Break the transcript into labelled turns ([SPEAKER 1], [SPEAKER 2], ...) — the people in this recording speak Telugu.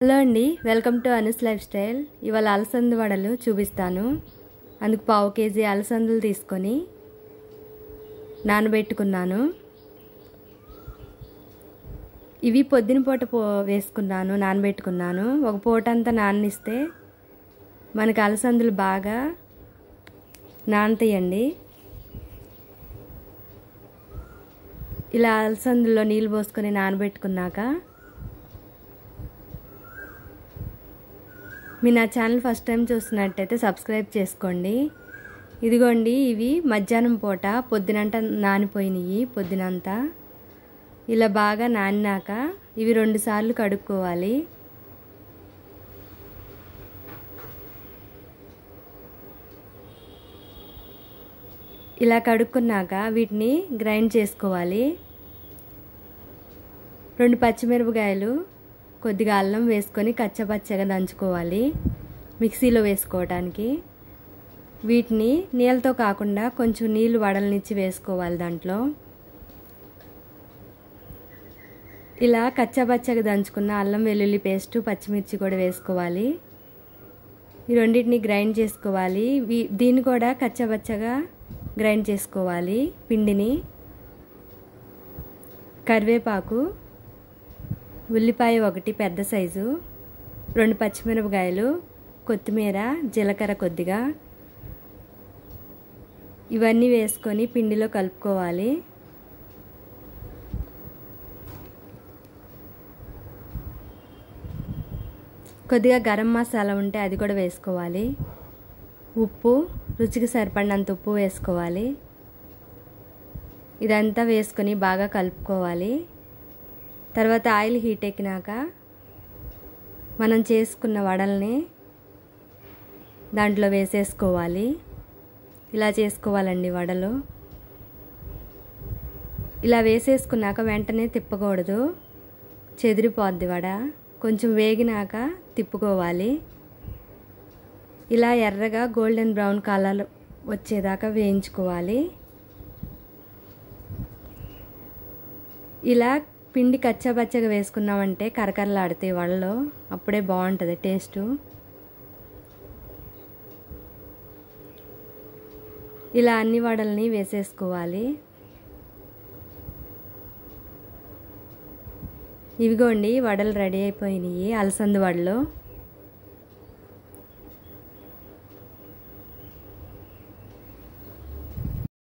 [SPEAKER 1] హలో అండి welcome to Anu's lifestyle ఇవాళ అలసంద వడలు చూపిస్తాను అందుకు పావు కేజీ అలసందలు తీసుకొని నానబెట్టుకున్నాను ఇవి పొద్దున పూట పో వేసుకున్నాను నానబెట్టుకున్నాను ఒక పూట అంతా నాననిస్తే మనకి అలసందలు బాగా నానతాయండి ఇలా అలసందుల్లో నీళ్ళు పోసుకొని నానబెట్టుకున్నాక మీరు నా ఛానల్ ఫస్ట్ టైం చూస్తున్నట్టయితే సబ్స్క్రైబ్ చేసుకోండి ఇదిగోండి ఇవి మధ్యాహ్నం పూట పొద్దునంట నానిపోయినాయి పొద్దునంతా ఇలా బాగా నానినాక ఇవి రెండు సార్లు కడుక్కోవాలి ఇలా కడుక్కున్నాక వీటిని గ్రైండ్ చేసుకోవాలి రెండు పచ్చిమిరపకాయలు కొద్దిగా అల్లం వేసుకొని కచ్చపచ్చగా దంచుకోవాలి మిక్సీలో వేసుకోవడానికి వీటిని నీళ్ళతో కాకుండా కొంచెం నీళ్ళు వడలనిచ్చి వేసుకోవాలి దాంట్లో ఇలా కచ్చపచ్చగా దంచుకున్న అల్లం వెల్లుల్లి పేస్టు పచ్చిమిర్చి కూడా వేసుకోవాలి ఈ రెండింటిని గ్రైండ్ చేసుకోవాలి దీన్ని కూడా కచ్చపచ్చగా గ్రైండ్ చేసుకోవాలి పిండిని కరివేపాకు ఉల్లిపాయ ఒకటి పెద్ద సైజు రెండు పచ్చిమిరపకాయలు కొత్తిమీర జీలకర్ర కొద్దిగా ఇవన్నీ వేసుకొని పిండిలో కలుపుకోవాలి కొద్దిగా గరం మసాలా ఉంటే అది కూడా వేసుకోవాలి ఉప్పు రుచికి సరిపడినంత ఉప్పు వేసుకోవాలి ఇదంతా వేసుకొని బాగా కలుపుకోవాలి తర్వాత ఆయిల్ హీట్ ఎక్కినాక మనం చేసుకున్న వడల్ని దాంట్లో వేసేసుకోవాలి ఇలా చేసుకోవాలండి వడలు ఇలా వేసేసుకున్నాక వెంటనే తిప్పకూడదు చెదిరిపోద్ది వడ కొంచెం వేగినాక తిప్పుకోవాలి ఇలా ఎర్రగా గోల్డెన్ బ్రౌన్ కలర్ వచ్చేదాకా వేయించుకోవాలి ఇలా పిండి కచ్చాపచ్చగా వేసుకున్నామంటే కరకరలాడుతాయి వడలో అప్పుడే బాగుంటుంది టేస్టు ఇలా అన్ని వడల్ని వేసేసుకోవాలి ఇవిగోండి వడలు రెడీ అయిపోయినాయి అలసంద వడలు